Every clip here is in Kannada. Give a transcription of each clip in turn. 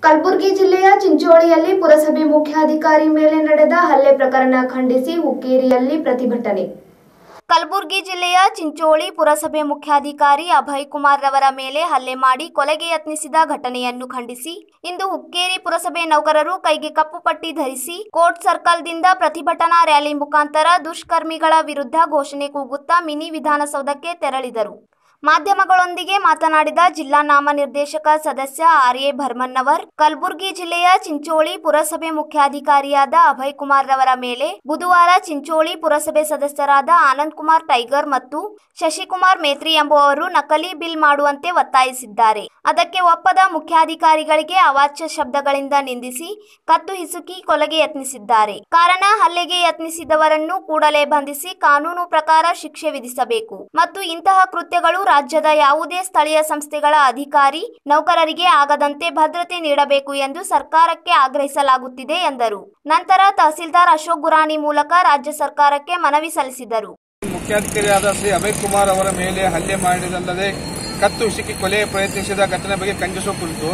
ಕಲಬುರಗಿ ಜಿಲ್ಲೆಯ ಚಿಂಚೋಳಿಯಲ್ಲಿ ಪುರಸಭೆ ಮುಖ್ಯಾಧಿಕಾರಿ ಮೇಲೆ ನಡೆದ ಹಲ್ಲೆ ಪ್ರಕರಣ ಖಂಡಿಸಿ ಹುಕ್ಕೇರಿಯಲ್ಲಿ ಪ್ರತಿಭಟನೆ ಕಲಬುರಗಿ ಜಿಲ್ಲೆಯ ಚಿಂಚೋಳಿ ಪುರಸಭೆ ಮುಖ್ಯಾಧಿಕಾರಿ ಅಭಯ್ ಕುಮಾರ್ ರವರ ಮೇಲೆ ಹಲ್ಲೆ ಮಾಡಿ ಕೊಲೆಗೆ ಯತ್ನಿಸಿದ ಘಟನೆಯನ್ನು ಖಂಡಿಸಿ ಇಂದು ಹುಕ್ಕೇರಿ ಪುರಸಭೆ ನೌಕರರು ಕೈಗೆ ಕಪ್ಪು ಪಟ್ಟಿ ಧರಿಸಿ ಕೋರ್ಟ್ ಸರ್ಕಲ್ದಿಂದ ಪ್ರತಿಭಟನಾ ರ್ಯಾಲಿ ಮುಖಾಂತರ ದುಷ್ಕರ್ಮಿಗಳ ವಿರುದ್ಧ ಘೋಷಣೆ ಕೂಗುತ್ತಾ ಮಿನಿ ವಿಧಾನಸೌಧಕ್ಕೆ ತೆರಳಿದರು ಮಾಧ್ಯಮಗಳೊಂದಿಗೆ ಮಾತನಾಡಿದ ಜಿಲ್ಲಾ ನಾಮನಿರ್ದೇಶಕ ಸದಸ್ಯ ಆರ್ ಎ ಭರ್ಮನ್ನವರ್ ಕಲಬುರಗಿ ಜಿಲ್ಲೆಯ ಚಿಂಚೋಳಿ ಪುರಸಭೆ ಮುಖ್ಯಾಧಿಕಾರಿಯಾದ ಅಭಯ್ ಕುಮಾರ್ ರವರ ಮೇಲೆ ಬುಧವಾರ ಚಿಂಚೋಳಿ ಪುರಸಭೆ ಸದಸ್ಯರಾದ ಆನಂದ್ ಕುಮಾರ್ ಟೈಗರ್ ಮತ್ತು ಶಶಿಕುಮಾರ್ ಮೇತ್ರಿ ಎಂಬುವವರು ನಕಲಿ ಬಿಲ್ ಮಾಡುವಂತೆ ಒತ್ತಾಯಿಸಿದ್ದಾರೆ ಅದಕ್ಕೆ ಒಪ್ಪದ ಮುಖ್ಯಾಧಿಕಾರಿಗಳಿಗೆ ಅವಾಚ್ಯ ಶಬ್ದಗಳಿಂದ ನಿಂದಿಸಿ ಕತ್ತು ಹಿಸುಕಿ ಕೊಲೆಗೆ ಯತ್ನಿಸಿದ್ದಾರೆ ಕಾರಣ ಹಲ್ಲೆಗೆ ಯತ್ನಿಸಿದವರನ್ನು ಕೂಡಲೇ ಬಂಧಿಸಿ ಕಾನೂನು ಪ್ರಕಾರ ಶಿಕ್ಷೆ ವಿಧಿಸಬೇಕು ಮತ್ತು ಇಂತಹ ಕೃತ್ಯಗಳು ರಾಜ್ಯದ ಯಾವುದೇ ಸ್ಥಳೀಯ ಸಂಸ್ಥೆಗಳ ಅಧಿಕಾರಿ ನೌಕರರಿಗೆ ಆಗದಂತೆ ಭದ್ರತೆ ನೀಡಬೇಕು ಎಂದು ಸರ್ಕಾರಕ್ಕೆ ಆಗ್ರಹಿಸಲಾಗುತ್ತಿದೆ ಎಂದರು ನಂತರ ತಹಸೀಲ್ದಾರ್ ಅಶೋಕ್ ಗುರಾಣಿ ಮೂಲಕ ರಾಜ್ಯ ಸರ್ಕಾರಕ್ಕೆ ಮನವಿ ಸಲ್ಲಿಸಿದರು ಮುಖ್ಯಾಧಿಕಾರಿಯಾದ ಶ್ರೀ ಅಭಯ್ ಕುಮಾರ್ ಅವರ ಮೇಲೆ ಹಲ್ಲೆ ಮಾಡಿದಲ್ಲದೆ ಕತ್ತು ಹಿಸುಕಿ ಕೊಲೆ ಪ್ರಯತ್ನಿಸಿದ ಘಟನೆ ಬಗ್ಗೆ ಖಂಡಿಸುವ ಕುರಿತು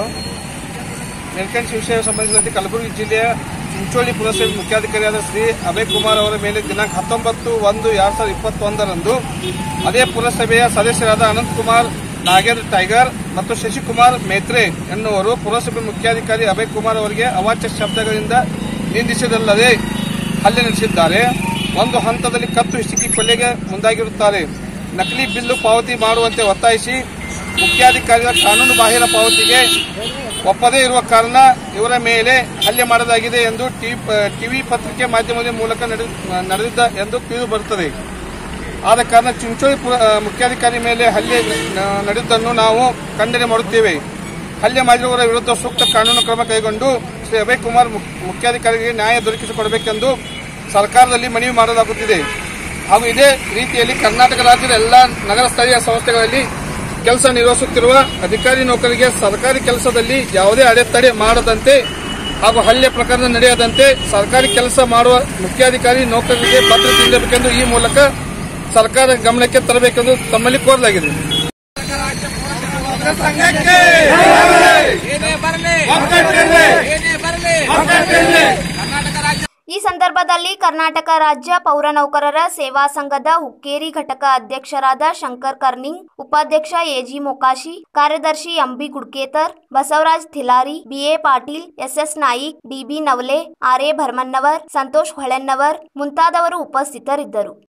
ಮೇಲ್ಕಂಡ್ ವಿಷಯ ಸಂಬಂಧಿಸಿದಂತೆ ಕಲಬುರಗಿ ಜಿಲ್ಲೆಯ ಚಿಂಚೋಳಿ ಪುರಸಭೆ ಮುಖ್ಯಾಧಿಕಾರಿಯಾದ ಶ್ರೀ ಅಭಯ್ ಕುಮಾರ್ ಅವರ ಮೇಲೆ ದಿನಾಂಕ ಹತ್ತೊಂಬತ್ತು ಒಂದು ಎರಡ್ ಸಾವಿರದ ಇಪ್ಪತ್ತೊಂದರಂದು ಅದೇ ಪುರಸಭೆಯ ಸದಸ್ಯರಾದ ಅನಂತ್ ಕುಮಾರ್ ನಾಗೇಂದ್ರ ಟೈಗರ್ ಮತ್ತು ಶಶಿಕುಮಾರ್ ಮೇತ್ರೆ ಎನ್ನುವರು ಪುರಸಭೆ ಮುಖ್ಯಾಧಿಕಾರಿ ಅಭಯ್ ಕುಮಾರ್ ಅವರಿಗೆ ಅವಾಚ್ಯ ಶಬ್ದಗಳಿಂದ ನಿಂದಿಸಿದಲ್ಲದೆ ಹಲ್ಲೆ ನಡೆಸಿದ್ದಾರೆ ಒಂದು ಹಂತದಲ್ಲಿ ಕತ್ತು ಹಿಸುಕಿ ಕೊಲೆಗೆ ಮುಂದಾಗಿರುತ್ತಾರೆ ನಕಲಿ ಬಿಲ್ಲು ಪಾವತಿ ಮಾಡುವಂತೆ ಒತ್ತಾಯಿಸಿ ಮುಖ್ಯಾಧಿಕಾರಿಗಳ ಕಾನೂನು ಬಾಹಿರ ಪಾವತಿಗೆ ಒಪ್ಪದೇ ಇರುವ ಕಾರಣ ಇವರ ಮೇಲೆ ಹಲ್ಲೆ ಮಾಡಲಾಗಿದೆ ಎಂದು ಟಿವಿ ಪತ್ರಿಕೆ ಮಾಧ್ಯಮದ ಮೂಲಕ ನಡೆದ- ನಡೆದಿದ್ದ ಎಂದು ತಿಳಿದು ಬರುತ್ತದೆ ಆದ ಕಾರಣ ಚಿಂಚೋಳಿ ಪುರ- ಮುಖ್ಯಾಧಿಕಾರಿ ಮೇಲೆ ಹಲ್ಲೆ ನ- ನಡೆದಿದ್ದನ್ನು ನಾವು ಖಂಡನೆ ಮಾಡುತ್ತೇವೆ ಹಲ್ಲೆ ಮಾಡಿರುವವರ ವಿರುದ್ಧ ಸೂಕ್ತ ಕಾನೂನು ಕ್ರಮ ಕೈಗೊಂಡು ಶ್ರೀ ಅಭಯ್ ಕುಮಾರ್ ಮುಖ್- ಮುಖ್ಯಾಧಿಕಾರಿಗೆ ನ್ಯಾಯ ದೊರಕಿಸಿಕೊಡಬೇಕೆಂದು ಸರ್ಕಾರದಲ್ಲಿ ಮನವಿ ಮಾಡಲಾಗುತ್ತಿದೆ ಹಾಗೂ ಇದೇ ರೀತಿಯಲ್ಲಿ ಕರ್ನಾಟಕ ರಾಜ್ಯದ ಎಲ್ಲ ನಗರ ಸ್ಥಳೀಯ ಸಂಸ್ಥೆಗಳಲ್ಲಿ ಕೆಲಸ ನಿರ್ವಹಿಸುತ್ತಿರುವ ಅಧಿಕಾರಿ ನೌಕರಿಗೆ ಸರ್ಕಾರಿ ಕೆಲಸದಲ್ಲಿ ಯಾವುದೇ ಅಡೆತಡೆ ಮಾಡದಂತೆ ಹಾಗೂ ಹಲ್ಲೆ ಪ್ರಕರಣ ನಡೆಯದಂತೆ ಸರ್ಕಾರಿ ಕೆಲಸ ಮಾಡುವ ಮುಖ್ಯಾಧಿಕಾರಿ ನೌಕರರಿಗೆ ಭದ್ರತೆ ನೀಡಬೇಕೆಂದು ಈ ಮೂಲಕ ಸರ್ಕಾರ ಗಮನಕ್ಕೆ ತರಬೇಕೆಂದು ತಮ್ಮಲ್ಲಿ ಕೋರಲಾಗಿದೆ ಏನೇ ಬರಲಿ ಏನೇ ಬರಲಿ ಕರ್ನಾಟಕ ರಾಜ್ಯ ಈ ಸಂದರ್ಭದಲ್ಲಿ ಕರ್ನಾಟಕ ರಾಜ್ಯ ಪೌರ ನೌಕರರ ಸೇವಾ ಸಂಘದ ಹುಕ್ಕೇರಿ ಘಟಕ ಅಧ್ಯಕ್ಷರಾದ ಶಂಕರ್ ಕರ್ನಿಂಗ್ ಉಪಾಧ್ಯಕ್ಷ ಎಜಿ ಮೊಕಾಶಿ ಕಾರ್ಯದರ್ಶಿ MB Gudketar Basavaraj Thilari BA Patil SS Naik DB Navale R A Bharmannavar Santosh Holennavar ಮುಂತಾದವರು ಉಪಸ್ಥಿತರಿದ್ದರು